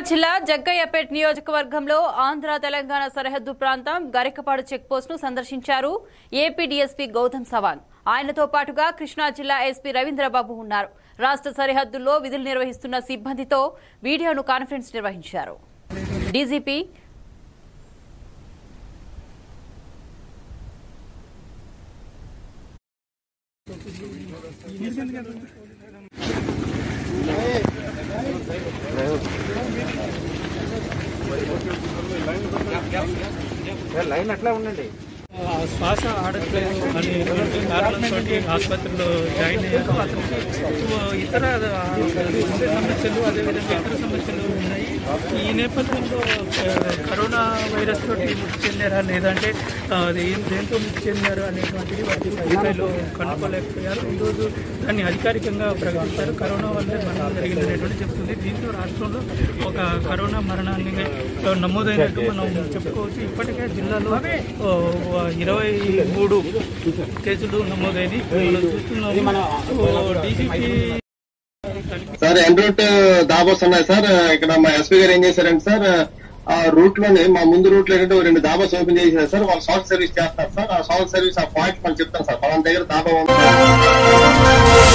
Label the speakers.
Speaker 1: జిల్లా జగ్గయ్యపేట్ నియోజకవర్గంలో ఆంధ్ర తెలంగాణ సరిహద్దు ప్రాంతం గరికపాడు చెక్ పోస్ట్ ను సందర్శించారు ఏపీ డీఎస్పీ గౌతమ్ సవాంగ్ ఆయనతో పాటుగా కృష్ణా జిల్లా ఎస్పీ రవీంద్రబాబు ఉన్నారు రాష్ట్ర సరిహద్దుల్లో విధులు నిర్వహిస్తున్న సిబ్బందితో వీడియోను కాన్ఫరెన్స్ నిర్వహించారు డీజీపీ
Speaker 2: లైన్ అట్లా ఉండండి
Speaker 3: ఆ శ్వాస ఆడట్లేదు అని కారణంతో ఆసుపత్రిలో జాయిన్ అయ్యారు అతనికి ఇతర ఆ, గుండె సమస్యలు అదేవిధంగా ఇతర సమస్యలు ఉన్నాయి ఈ నేపథ్యంలో ఆ, కరోనా వైరస్ తోటి మృతి చెందారా లేదంటే ఆ, అది ఏం దేంతో మృతి చెందారు అనేటువంటిది వాటి స్థాయిలో కనుక్కోలేకపోయారు ఈరోజు దాన్ని అధికారికంగా ప్రకటించారు కరోనా వల్లే మరణం జరిగిందనేటువంటి చెప్తుంది దీంతో రాష్ట్రంలో ఒక కరోనా మరణాన్ని ఆ, నమోదైనట్టు మనం చెప్పుకోవచ్చు ఇప్పటికే జిల్లాలో ఆ, ఇరవై మూడు కేసులు నమోదైనవి మనం చూస్తున్నాము DGP
Speaker 4: sir en route dhabas ఉన్నాయి సార్ ఇక్కడ మా ఎస్పీ గారు ఏం చేశారంటే సార్ ఆ రూట్ లోనే మా ముందు రూట్ లో ఏంటంటే ఓ రెండు దాబాస్ ఓపెన్ చేశారు సార్ వాళ్ళు సాఫ్ట్ సర్వీస్ చేస్తారు సార్ ఆ సాఫ్ట్ సర్వీస్ ఆ పాయింట్ మనం చెప్తాను సార్ పలానా దగ్గర దాబా ఉంది